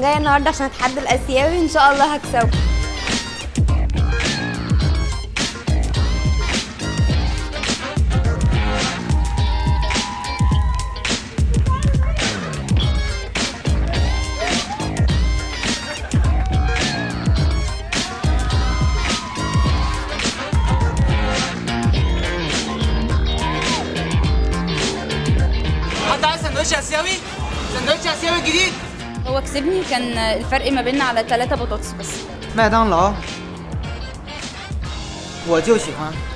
جايه النهارده عشان اتحدى الاسيوي ان شاء الله هكسبه حد عايز سندوتش اسيوي سندوتش اسيوي جديد هو كسبني كان الفرق ما بيننا على ثلاثة بطاطس بس 麦当劳，我就喜欢